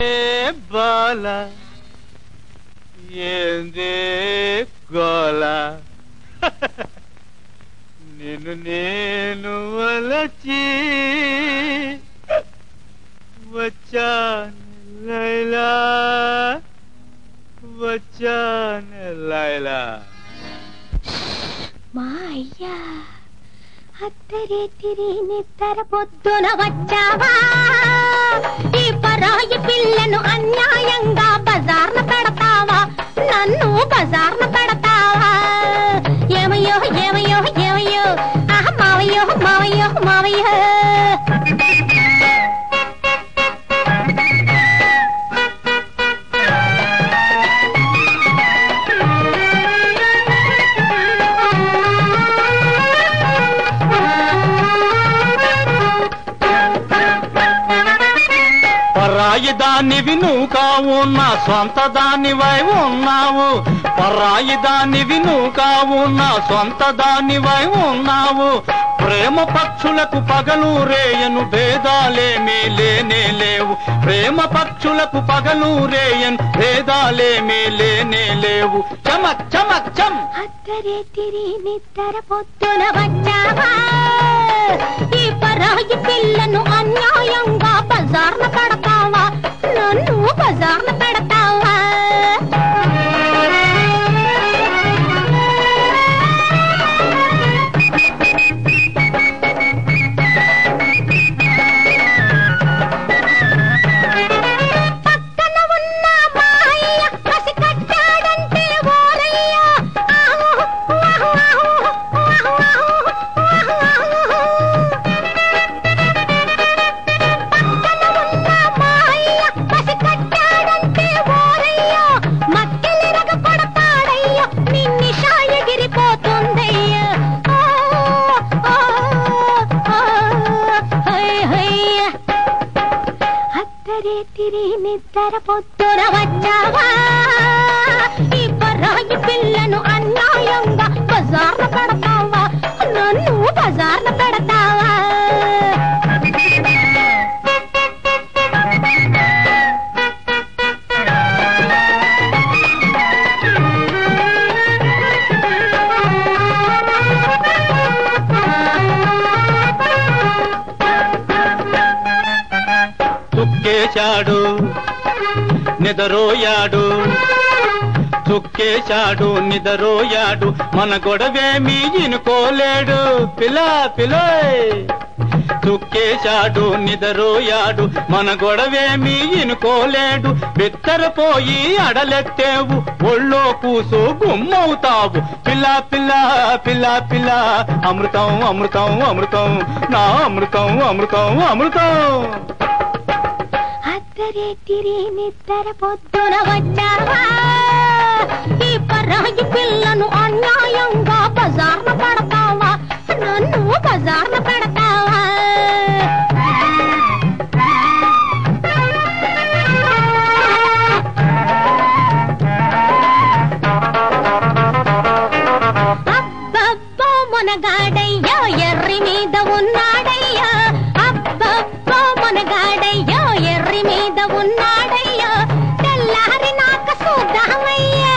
ఏ బాల ఏందే గోల నిన్ను నేను వలచి వచ్చాను లైలా వచ్చాను లైలా మా అయ్యా అత్తరే తిరి నిద్ర పొద్దున వచ్చావా ఈ పరాయి పిల్లను అన్యాయంగా బజార్న పెడతావా నన్ను బజార్న పెడతావా ఏమయ్యో ఏమయ్యో ఏమయ్యో ఆహ మావయ్యో మావయ్యో మావయ్యో పరాయి దానివి నువ్వు కావు నా సొంత దానివై ఉన్నావు పరాయి దానివి నువ్వు కావు నా సొంత దానివై ఉన్నావు ప్రేమ పక్షులకు పగలు రేయను భేదాలేమీ లేనే లేవు ప్రేమ పక్షులకు పగలు రేయను భేదాలేమీ లేనే లేవు చమక్ చమక్ చం అత్తరే తిరి నిద్ర పొద్దున వచ్చావా ఈ పరాయి పిల్లను అన్యాయంగా బజార్న పెడతావా నన్ను బజార్న పెడతావా పక్కన ఉన్న మా అయ్య కసి కట్టాడంటే ఓరయ్య ఆహు, ఆహు, ఆహు, ఆహు, ఆహు, ఆహు. పక్కన ఉన్న మా అయ్య కసి కట్టాడంటే ఓరయ్య మక్కెలిరగ కొడతాడయ్య నిన్నిషా ఎగిరిపోతుందయ్య ఆ, ఆ, ఆ, హై, హయ్య. అత్తరే తిరి నిద్ర పొద్దున వచ్చావా ఈ పరాయి పిల్లను అన్యాయంగా బజార్న పెడతావా నన్ను బజార్న పెడతావా చుక్కేశాడు నిదరోయాడు చుక్కేశాడు నిదరోయాడు మన గొడవేమీ ఇనుకోలేడు పిలా పిలోయ్ చుక్కేశాడు నిదరోయాడు మన గొడవేమీ ఇనుకోలేడు బిత్తరపోయి అడలెత్తేవు ఒళ్ళో కూసు గుమ్మవుతావు పిల్లా పిల్లా పిల్లా పిల్లా అమృతం అమృతం అమృతం నా అమృతం అమృతం అమృతం అత్తరే తిరి నిద్ర పొద్దున వచ్చావా ఈ పరాయి పిల్లను అన్యాయంగా బజార్న పెడతావా నన్ను బజార్న పెడతావా అబ్బబ్బో మునగాడయ్యో ఎర్రి మీద ఉన్నాడయ్యో అబ్బబ్బో మునగాడయ్యో ఎర్రి మీద ఉన్నాడయ్యో తెల్లారి నాక చూద్దామయ్యా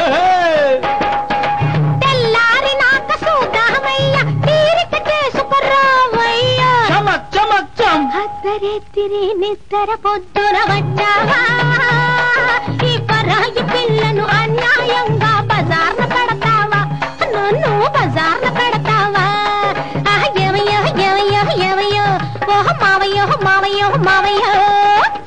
తెల్లారి నాక చూద్దామయ్యా తీరిక చేసుకురావయ్యా చమక్ చమక్ చం అద్దరెత్తిరి నిద్ర పొద్దున వచ్చావా ఈ పరాయి పిల్లను అన్యాయంగా బజార్న పెడతావా నన్ను బజార్న పెడతావా ఆహ్, ఏమయ్యో ఏమయ్యో ఏమయ్యో ఓహ మావయ్యో మావయ్యో మావయ్యో